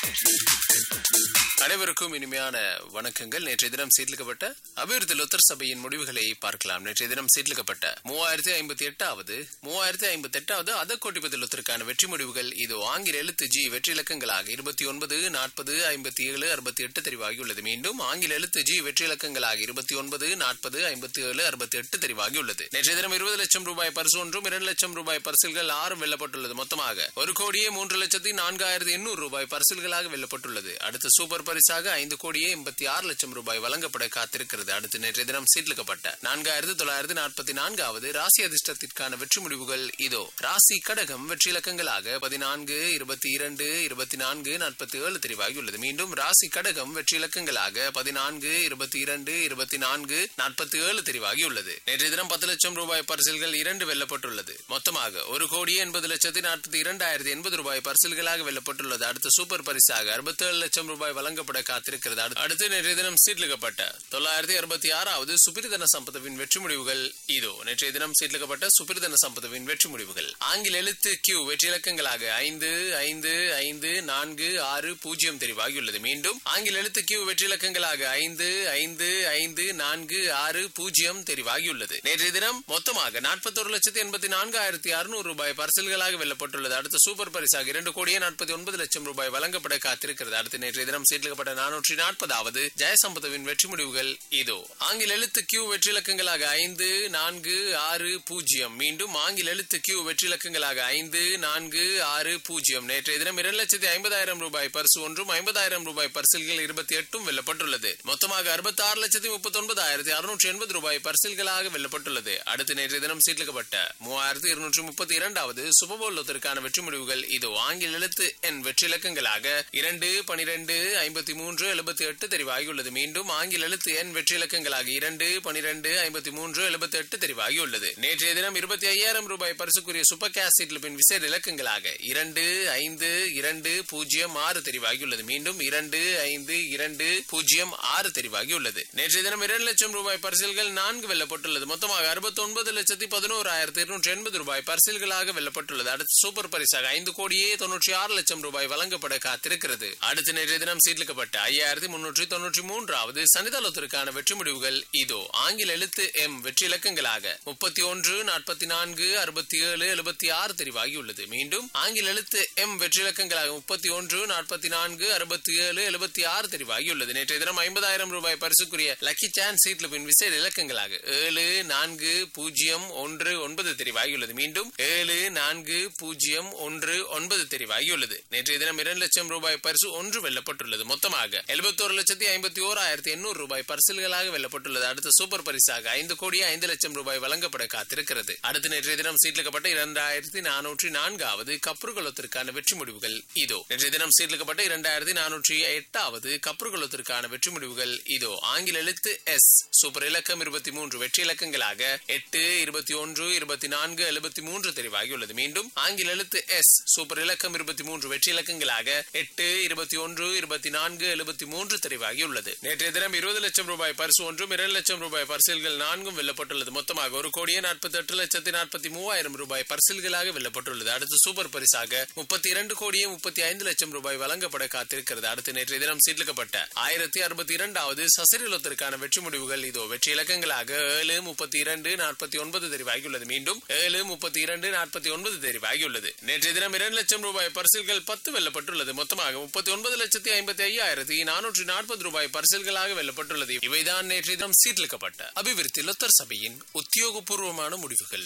அனைவருக்கும் இனிமையான வணக்கங்கள் நேற்றைய தினம் சீர்லிக்கப்பட்ட அபிவிருத்தி லொத்தர் சபையின் முடிவுகளை பார்க்கலாம் நேற்றைய தினம் சீர்லிக்கப்பட்ட மூவாயிரத்தி ஐம்பத்தி எட்டாவது மூவாயிரத்தி ஐம்பத்தி எட்டாவது அதக்கோட்டிபதி லொத்தருக்கான வெற்றி முடிவுகள் இது ஆங்கில எழுத்து ஜி வெற்றி இலக்கங்களாக இருபத்தி ஒன்பது நாற்பது ஐம்பத்தி ஏழு அறுபத்தி எட்டு தெரிவாகியுள்ளது மீண்டும் ஆங்கில எழுத்து ஜி வெற்றி இலக்கங்களாக இருபத்தி ஒன்பது நாற்பது ஐம்பத்தி ஏழு அறுபத்தி எட்டு தெரிவாகியுள்ளது நேற்றைய தினம் இருபது லட்சம் ரூபாய் பரிசு ஒன்றும் இரண்டு லட்சம் ரூபாய் பரிசில்கள் ஆறும் வெல்லப்பட்டுள்ளது மொத்தமாக ஒரு கோடியே மூன்று லட்சத்தி நான்காயிரத்தி எண்ணூறு ரூபாய் பரிசில்களாக வெல்லப்பட்டுள்ளது அடுத்த சூப்பர் பரிசாக ஐந்து கோடியே எண்பத்தி ஆறு லட்சம் ரூபாய் வழங்கப்பட காத்திருக்கிறது அடுத்து நேற்றைய தினம் சீட்லிக்கப்பட்ட நான்காயிரத்தி தொள்ளாயிரத்தி நாற்பத்தி நான்காவது ராசி அதிர்ஷ்டத்திற்கான வெற்றி முடிவுகள் இதோ ராசி கடகம் வெற்றி இலக்கங்களாக பதினான்கு இருபத்தி இரண்டு இருபத்தி நான்கு நாற்பத்தி ஏழு தெரிவாகியுள்ளது மீண்டும் ராசி கடகம் வெற்றி இலக்கங்களாக பதினான்கு இருபத்தி இரண்டு இருபத்தி நான்கு நாற்பத்தி ஏழு தெரிவாகியுள்ளது நேற்றைய தினம் பத்து லட்சம் ரூபாய் பரிசில்கள் இரண்டு வெல்லப்பட்டுள்ளது மொத்தமாக ஒரு கோடியே எண்பது லட்சத்தி நாற்பத்தி இரண்டாயிரத்தி எண்பது ரூபாய் பரிசில்களாக வெல்லப்பட்டுள்ளது அடுத்த சூப்பர் பரிசாக அறுபத்தேழு லட்சம் ரூபாய் வழங்கப்பட காத்திருக்கிறது அடுத்து- அடுத்து நேற்றைய தினம் சீட்லிக்கப்பட்ட தொள்ளாயிரத்தி அறுபத்தி ஆறாவது சுப்பிரதன சம்பதவின் வெற்றி முடிவுகள் இதோ நேற்றைய தினம் சீட்லிக்கப்பட்ட சுப்பிரதன சம்பதவின் வெற்றி முடிவுகள் ஆங்கில எழுத்து கியூ வெற்றி இலக்கங்களாக ஐந்து ஐந்து ஐந்து நான்கு ஆறு பூஜ்ஜியம் தெரிவாகியுள்ளது மீண்டும் ஆங்கில எழுத்து கியூ வெற்றி இலக்கங்களாக ஐந்து ஐந்து ஐந்து நான்கு ஆறு பூஜ்ஜியம் தெரிவாகியுள்ளது நேற்றைய தினம் மொத்தமாக நாற்பத்தொரு லட்சத்தி எண்பத்தி நான்காயிரத்தி அறுநூறு ரூபாய் பரிசல்களாக வெல்லப்பட்டுள்ளது அடுத்த சூப்பர் பரிசாக இரண்டு கோடியே நாற்பத்தி ஒன்பது லட்சம் ரூபாய் வழங்கப்பட காத்திருக்கிறது அடுத்து நேற்றைய தினம் சீர்லிக்கப்பட்ட நானூற்றி நாற்பதாவது ஜெயசம்பதவின் வெற்றி முடிவுகள் இதோ ஆங்கில எழுத்து கியூ வெற்றி இலக்கங்களாக ஐந்து நான்கு ஆறு பூஜ்ஜியம் மீண்டும் ஆங்கில எழுத்து கியூ வெற்றி இலக்கங்களாக ஐந்து நான்கு ஆறு பூஜ்ஜியம் நேற்றைய தினம் இரண்டு லட்சத்தி ஐம்பதாயிரம் ரூபாய் பரிசு ஒன்றும் ஐம்பதாயிரம் ரூபாய் பரிசில்கள் இருபத்தி எட்டும் வெல்லப்பட்டுள்ளது மொத்தமாக அறுபத்தி ஆறு லட்சத்தி முப்பத்தி ஒன்பதாயிரத்தி அறுநூற்றி எண்பது ரூபாய் பரிசில்களாக வெல்லப்பட்டுள்ளது அடுத்து நேற்றைய தினம் சீட்லிக்கப்பட்ட மூவாயிரத்தி இருநூற்றி முப்பத்தி இரண்டாவது சுபபோலத்திற்கான வெற்றி முடிவுகள் இதோ ஆங்கில எழுத்து என் வெற்றி இலக்கங்களாக இரண்டு பனிரெண்டு ஐம்பத்தி மூன்று எழுபத்தி எட்டு தெரிவாகியுள்ளது மீண்டும் ஆங்கில எழுத்து எண் வெற்றி இலக்கங்களாக இரண்டு பனிரெண்டு ஐம்பத்தி மூன்று எழுபத்தி எட்டு தெரிவாகியுள்ளது நேற்றைய தினம் இருபத்தி ஐயாயிரம் ரூபாய் பரிசுக்குரிய சூப்பர் கேஸ் சீட்லிப்பின் விசேட இலக்கங்களாக இரண்டு ஐந்து இரண்டு பூஜ்ஜியம் ஆறு தெரிவாகியுள்ளது மீண்டும் இரண்டு ஐந்து இரண்டு பூஜ்ஜியம் ஆறு தெரிவாகியுள்ளது நேற்றைய தினம் இரண்டு லட்சம் ரூபாய் பரிசில்கள் நான்கு வெல்லப்பட்டுள்ளது மொத்தமாக அறுபத்தி ஒன்பது லட்சத்தி பதினோராயிரத்தி இருநூற்றி எண்பது ரூபாய் பரிசில்களாக வெல்லப்பட்டுள்ளது அடுத்து சூப்பர் பரிசாக ஐந்து கோடியே தொன்னூற்றி ஆறு லட்சம் ரூபாய் வழங்கப்பட காத்திருக்கிறது அடுத்து நேற்றைய தினம் சீட்லிக்கப்பட்ட ஐயாயிரத்தி முன்னூற்றி தொன்னூற்றி மூன்றாவது சனிதளத்திற்கான வெற்றி முடிவுகள் இதோ ஆங்கில எழுத்து எம் வெற்றி இலக்கங்களாக முப்பத்தி ஒன்று நாற்பத்தி நான்கு அறுபத்தி ஏழு எழுபத்தி ஆறு தெரிவாகியுள்ளது மீண்டும் ஆங்கில எழுத்து எம் வெற்றி இலக்கங்களாக முப்பத்தி ஒன்று நாற்பத்தி நான்கு அறுபத்தி ஏழு எழுபத்தி ஆறு தெரிவாகியுள்ளது நேற்றைய தினம் ஐம்பதாயிரம் ரூபாய் பரிசுக்குரிய லக்கி சான்ஸ் சீட்லிப்பின் விசேட இலக்கங்களாக ஏழு நான்கு பூஜ்ஜியம் ஒன்று ஒன்பது தெரிவாகியுள்ளது மீண்டும் ஏழு நான்கு பூஜ்ஜியம் ஒன்று ஒன்பது தெரிவாகியுள்ளது நேற்றைய தினம் இரண்டு லட்சம் ரூபாய் பரிசு ஒன்று வெல்லப்பட்டுள்ளது மொத்தமாக எழுபத்தோரு லட்சத்தி ஐம்பத்தி ஓராயிரத்தி எண்ணூறு ரூபாய் பரிசில்களாக வெல்லப்பட்டுள்ளது அடுத்த சூப்பர் பரிசாக ஐந்து கோடி ஐந்து லட்சம் ரூபாய் வழங்கப்பட காத்திருக்கிறது அடுத்த நேற்றைய தினம் சீட்லிக்கப்பட்ட இரண்டாயிரத்தி நானூற்றி நான்காவது கப்ருகுலத்திற்கான வெற்றி முடிவுகள் இதோ நேற்றைய தினம் சீட்லிக்கப்பட்ட இரண்டாயிரத்தி நானூற்றி எட்டாவது கப்ருகுலத்திற்கான வெற்றி முடிவுகள் இதோ ஆங்கில எழுத்து எஸ் சூப்பர் இலக்கம் இருபத்தி மூன்று வெற்றி இலக்கங்களாக எட்டு இருபத்தி ஒன்று இருபத்தி நான்கு எழுபத்தி மூன்று தெரிவாகியுள்ளது மீண்டும் ஆங்கில எழுத்து எஸ் சூப்பர் இலக்கம் இருபத்தி மூன்று வெற்றி இலக்கங்களாக எட்டு இருபத்தி ஒன்று இருபத்தி நான்கு எழுபத்தி மூன்று தெரிவாகியுள்ளது நேற்றைய தினம் இருபது லட்சம் ரூபாய் பரிசு ஒன்றும் இரண்டு லட்சம் ரூபாய் பரிசில்கள் நான்கும் வெல்லப்பட்டுள்ளது மொத்தமாக ஒரு கோடியே நாற்பத்தி எட்டு லட்சத்தி நாற்பத்தி மூவாயிரம் ரூபாய் பரிசில்களாக வெல்லப்பட்டுள்ளது அடுத்து சூப்பர் பரிசாக முப்பத்தி இரண்டு கோடியே முப்பத்தி ஐந்து லட்சம் ரூபாய் வழங்கப்பட காத்திருக்கிறது அடுத்து நேற்றைய தினம் சீட்லிக்கப்பட்ட ஆயிரத்தி அறுபத்தி இரண்டாவது சசிரலத்திற்கான வெற்றி முடிவுகள் இதோ வெற்றி இலக்கங்களாக ஏழு முப்பத்தி இரண்டு நாற்பத்தி ஒன்பது தெரிவாகியுள்ளது மீண்டும் ஏழு முப்பத்தி இரண்டு நாற்பத்தி ஒன்பது தெரிவாகியுள்ளது நேற்றைய தினம் இரண்டு லட்சம் ரூபாய் பரிசில்கள் பத்து வெல்லப்பட்டுள்ளது மொத்தமாக முப்பத்தி ஒன்பது லட்சத்தி ஐம்பத்தி ஐயாயிரத்தி நானூற்றி நாற்பது ரூபாய் பரிசில்களாக வெல்லப்பட்டுள்ளது இவைதான் நேற்றைய தினம் சீட்லிக்கப்பட்ட அபிவிருத்தி லொத்தர் சபையின் உத்தியோகபூர்வமான முடிவுகள்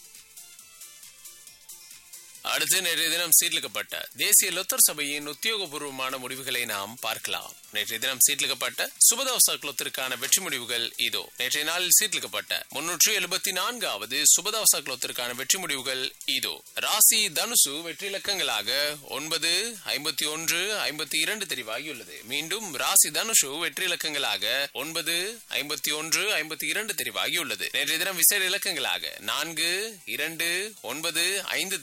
அடுத்து நேற்றைய தினம் சீட்லிக்கப்பட்ட தேசிய லொத்தர் சபையின் உத்தியோகபூர்வமான முடிவுகளை நாம் பார்க்கலாம் நேற்றைய தினம் சீட்லிக்கப்பட்ட சுபதவச குலத்திற்கான வெற்றி முடிவுகள் இதோ நேற்றைய நாளில் சீட்லிக்கப்பட்ட முன்னூற்று எழுபத்தி நான்காவது சுபதவச குலத்திற்கான வெற்றி முடிவுகள் இதோ ராசி தனுசு வெற்றி இலக்கங்களாக ஒன்பது ஐம்பத்தி ஒன்று ஐம்பத்தி இரண்டு தெரிவாகியுள்ளது மீண்டும் ராசி தனுஷு வெற்றி இலக்கங்களாக ஒன்பது ஐம்பத்தி ஒன்று ஐம்பத்தி இரண்டு தெரிவாகியுள்ளது நேற்றைய தினம் விசேட இலக்கங்களாக நான்கு இரண்டு ஒன்பது ஐந்து தெரிவாகியுள்ளது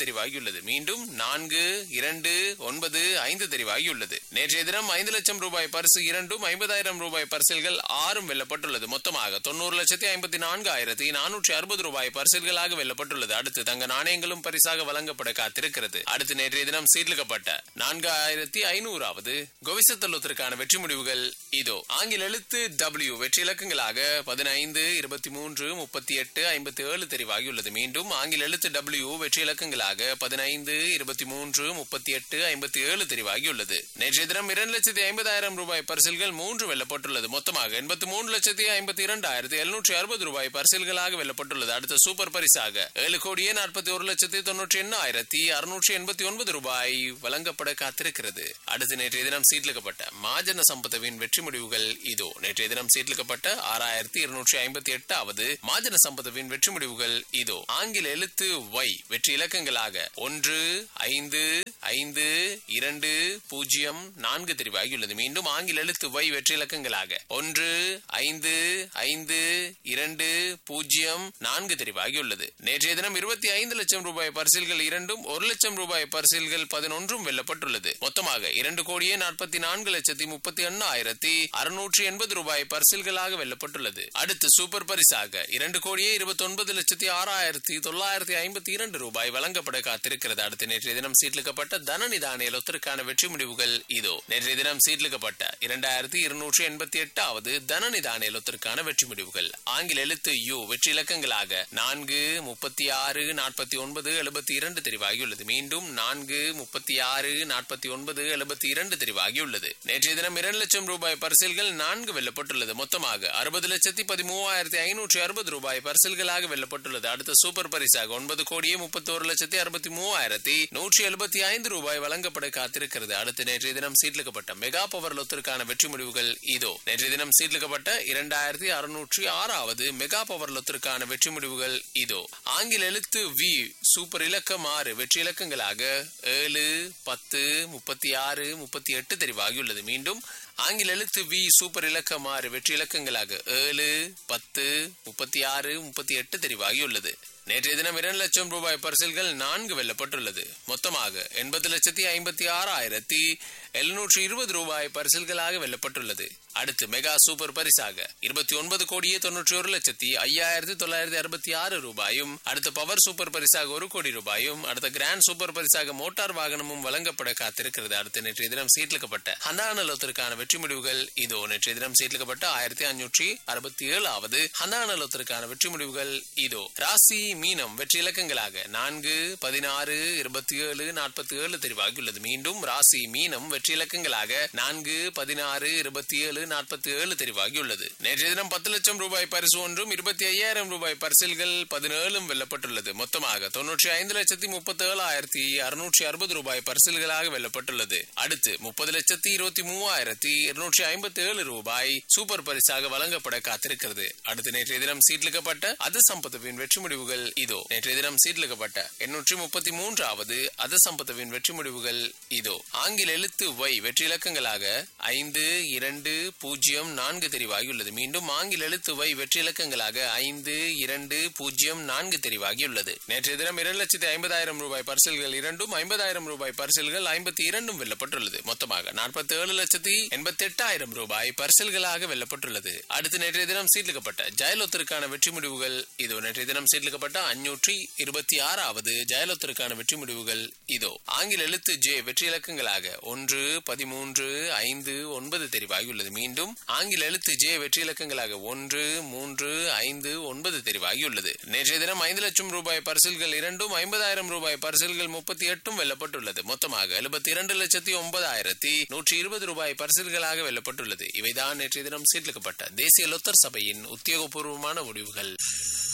தெரிவாகியுள்ளது மீண்டும் நான்கு இரண்டு ஒன்பது ஐந்து தெரிவாகியுள்ளது நேற்றைய தினம் ஐந்து லட்சம் ரூபாய் பரிசு இரண்டும் ஐம்பதாயிரம் ரூபாய் பரிசில்கள் ஆறும் வெல்லப்பட்டுள்ளது மொத்தமாக தொண்ணூறு லட்சத்தி ஐம்பத்தி நான்கு ஆயிரத்தி நானூற்றி அறுபது ரூபாய் பரிசில்களாக வெல்லப்பட்டுள்ளது அடுத்து தங்க நாணயங்களும் பரிசாக வழங்கப்பட காத்திருக்கிறது அடுத்து நேற்றைய தினம் சீர்லிக்கப்பட்ட நான்காயிரத்தி ஐநூறாவது கோவிசத்தல்லத்திற்கான வெற்றி முடிவுகள் இதோ ஆங்கில எழுத்து டபிள்யூ வெற்றி இலக்கங்களாக பதினைந்து இருபத்தி மூன்று முப்பத்தி எட்டு ஐம்பத்தி ஏழு தெரிவாகியுள்ளது மீண்டும் ஆங்கில எழுத்து டபிள்யூ வெற்றி இலக்கங்களாக பதினைந்து இருபத்தி மூன்று முப்பத்தி எட்டு ஐம்பத்தி ஏழு தெரிவாகியுள்ளது நேற்றைய தினம் இரண்டு லட்சத்தி ஐம்பதாயிரம் ரூபாய் பரிசில்கள் மூன்று வெல்லப்பட்டுள்ளது மொத்தமாக எண்பத்தி மூன்று லட்சத்தி ஐம்பத்தி இரண்டாயிரத்தி எழுநூற்றி அறுபது ரூபாய் பரிசில்களாக வெல்லப்பட்டுள்ளது அடுத்த சூப்பர் பரிசாக ஏழு கோடியே நாற்பத்தி ஒரு லட்சத்தி தொன்னூற்றி எண்ணாயிரத்தி அறுநூற்றி எண்பத்தி ஒன்பது ரூபாய் வழங்கப்பட காத்திருக்கிறது அடுத்து நேற்றைய தினம் சீட்லிக்கப்பட்ட மாஜன சம்பத்தவின் வெற்றி முடிவுகள் இதோ நேற்றைய தினம் சீட்லிக்கப்பட்ட ஆறாயிரத்தி இருநூற்றி ஐம்பத்தி எட்டாவது மாஜன சம்பத்தவின் வெற்றி முடிவுகள் இதோ ஆங்கில எழுத்து ஒய் வெற்றி இலக்கங்களாக ஒன்று ஐந்து ஐந்து இரண்டு பூஜ்ஜியம் நான்கு தெரிவாகியுள்ளது மீண்டும் ஆங்கில எழுத்து ஒய் வெற்றி இலக்கங்களாக ஒன்று ஐந்து ஐந்து இரண்டு பூஜ்ஜியம் நான்கு தெரிவாகியுள்ளது நேற்றைய தினம் இருபத்தி ஐந்து லட்சம் ரூபாய் பரிசில்கள் இரண்டும் ஒரு லட்சம் ரூபாய் பரிசில்கள் பதினொன்றும் வெல்லப்பட்டுள்ளது மொத்தமாக இரண்டு கோடியே நாற்பத்தி நான்கு லட்சத்தி முப்பத்தி எண்ணாயிரத்தி அறுநூற்றி எண்பது ரூபாய் பரிசில்களாக வெல்லப்பட்டுள்ளது அடுத்து சூப்பர் பரிசாக இரண்டு கோடியே இருபத்தி ஒன்பது லட்சத்தி ஆறாயிரத்தி தொள்ளாயிரத்தி ஐம்பத்தி இரண்டு ரூபாய் வழங்கப்பட காத்திருக்கிறது அடுத்து நேற்றைய தினம் சீட்லிக்கப்பட்ட தனநிதானிய லொத்திற்கான வெற்றி முடிவுகள் இதோ நேற்றைய தினம் சீட்லிக்கப்பட்ட இரண்டாயிரத்தி இருநூற்றி எண்பத்தி எட்டாவது தனநிதானிய லொத்திற்கான வெற்றி முடிவுகள் ஆங்கில எழுத்து யு வெற்றி இலக்கங்களாக நான்கு முப்பத்தி ஆறு நாற்பத்தி ஒன்பது எழுபத்தி இரண்டு தெரிவாகியுள்ளது மீண்டும் நான்கு முப்பத்தி ஆறு நாற்பத்தி ஒன்பது எழுபத்தி இரண்டு தெரிவாகியுள்ளது நேற்றைய தினம் இரண்டு லட்சம் ரூபாய் பரிசில்கள் நான்கு வெல்லப்பட்டுள்ளது மொத்தமாக அறுபது லட்சத்தி பதிமூவாயிரத்தி ஐநூற்றி அறுபது ரூபாய் பரிசில்களாக வெல்லப்பட்டுள்ளது அடுத்த சூப்பர் பரிசாக ஒன்பது கோடியே முப்பத்தோரு லட்சத்தி அறுபத்தி மூவாயிரத்தி நூற்றி எழுபத்தி ஐந்து ரூபாய் வழங்கப்பட காத்திருக்கிறது அடுத்து நேற்றைய தினம் சீட்லிக்கப்பட்ட மெகா பவர் லொத்திற்கான வெற்றி முடிவுகள் இதோ நேற்றைய தினம் சீட்லிக்கப்பட்ட இரண்டாயிரத்தி அறுநூற்றி ஆறாவது மெகா பவர் லொத்திற்கான வெற்றி முடிவுகள் இதோ ஆங்கில எழுத்து வி சூப்பர் இலக்கம் ஆறு வெற்றி இலக்கங்களாக ஏழு பத்து முப்பத்தி ஆறு முப்பத்தி எட்டு தெரிவாகியுள்ளது மீண்டும் ஆங்கில எழுத்து வி சூப்பர் இலக்கம் ஆறு வெற்றி இலக்கங்களாக ஏழு பத்து முப்பத்தி ஆறு முப்பத்தி எட்டு தெரிவாகியுள்ளது நேற்றைய தினம் இரண்டு லட்சம் ரூபாய் பரிசில்கள் நான்கு வெல்லப்பட்டுள்ளது மொத்தமாக எண்பது லட்சத்தி ஐம்பத்தி ஆறாயிரத்தி எழுநூற்றி இருபது ரூபாய் பரிசில்களாக வெல்லப்பட்டுள்ளது அடுத்து மெகா சூப்பர் பரிசாக இருபத்தி ஒன்பது கோடியே தொன்னூற்றி ஒரு லட்சத்தி ஐயாயிரத்தி தொள்ளாயிரத்தி அறுபத்தி ஆறு ரூபாயும் அடுத்த பவர் சூப்பர் பரிசாக ஒரு கோடி ரூபாயும் அடுத்த கிராண்ட் சூப்பர் பரிசாக மோட்டார் வாகனமும் வழங்கப்பட காத்திருக்கிறது அடுத்து நேற்றைய தினம் சீட்லிக்கப்பட்ட ஹந்தானலத்திற்கான வெற்றி முடிவுகள் இதோ நேற்றைய தினம் சீட்லிக்கப்பட்ட ஆயிரத்தி அஞ்சூற்றி அறுபத்தி ஏழாவது ஹந்தானலத்திற்கான வெற்றி முடிவுகள் இதோ ராசி மீனம் வெற்றி இலக்கங்களாக நான்கு பதினாறு இருபத்தி ஏழு நாற்பத்தி ஏழு தெரிவாகியுள்ளது மீண்டும் ராசி மீனம் வெற்றி இலக்கங்களாக நான்கு பதினாறு இருபத்தி ஏழு நாற்பத்தி ஏழு தெரிவாகியுள்ளது நேற்றைய தினம் பத்து லட்சம் ரூபாய் பரிசு ஒன்றும் இருபத்தி ஐயாயிரம் ரூபாய் பரிசில்கள் பதினேழும் வெல்லப்பட்டுள்ளது மொத்தமாக தொன்னூற்றி ஐந்து லட்சத்தி முப்பத்தி ஏழாயிரத்தி அறுநூற்றி அறுபது ரூபாய் பரிசில்களாக வெல்லப்பட்டுள்ளது அடுத்து முப்பது லட்சத்தி இருபத்தி மூவாயிரத்தி இருநூற்றி ஐம்பத்தி ஏழு ரூபாய் சூப்பர் பரிசாக வழங்கப்பட காத்திருக்கிறது அடுத்து நேற்றைய தினம் சீட்லிக்கப்பட்ட அது சம்பத்துவின் வெற்றி முடிவுகள் இதோ நேற்றைய தினம் சீட்லிக்கப்பட்ட எண்ணூற்றி முப்பத்தி மூன்றாவது அது சம்பத்துவின் வெற்றி முடிவுகள் இதோ ஆங்கில எழுத்து ஒய் வெற்றி இலக்கங்களாக ஐந்து இரண்டு பூஜ்ஜியம் நான்கு தெரிவாகியுள்ளது மீண்டும் ஆங்கில எழுத்து வை வெற்றி இலக்கங்களாக ஐந்து இரண்டு பூஜ்ஜியம் நான்கு தெரிவாகியுள்ளது நேற்றைய தினம் இரண்டு லட்சத்தி ஐம்பதாயிரம் ரூபாய் பரிசல்கள் இரண்டும் ஐம்பதாயிரம் ரூபாய் பரிசல்கள் ஐம்பத்தி இரண்டும் வெல்லப்பட்டுள்ளது மொத்தமாக நாற்பத்தி ஏழு லட்சத்தி எண்பத்தி எட்டாயிரம் ரூபாய் பரிசல்களாக வெல்லப்பட்டுள்ளது அடுத்து நேற்றைய தினம் சீட்லிக்கப்பட்ட ஜெயலலித்திற்கான வெற்றி முடிவுகள் இதோ நேற்றைய தினம் சீட்லிக்கப்பட்ட அஞ்சூற்றி இருபத்தி ஆறாவது ஜெயலலித்திற்கான வெற்றி முடிவுகள் இதோ ஆங்கில எழுத்து ஜே வெற்றி இலக்கங்களாக ஒன்று பதிமூன்று ஐந்து ஒன்பது தெரிவாகியுள்ளது மீண்டும் ஆங்கில எழுத்து ஜே வெற்றி இலக்கங்களாக ஒன்று மூன்று ஐந்து ஒன்பது தெரிவாகியுள்ளது நேற்றைய தினம் ஐந்து லட்சம் ரூபாய் பரிசில்கள் இரண்டும் ஐம்பதாயிரம் ரூபாய் பரிசில்கள் முப்பத்தி எட்டும் வெல்லப்பட்டுள்ளது மொத்தமாக எழுபத்தி இரண்டு லட்சத்தி ஒன்பதாயிரத்தி நூற்றி இருபது ரூபாய் பரிசில்களாக வெல்லப்பட்டுள்ளது இவைதான் நேற்றைய தினம் சீட்லிக்கப்பட்ட தேசிய லொத்தர் சபையின் உத்தியோகபூர்வமான முடிவுகள்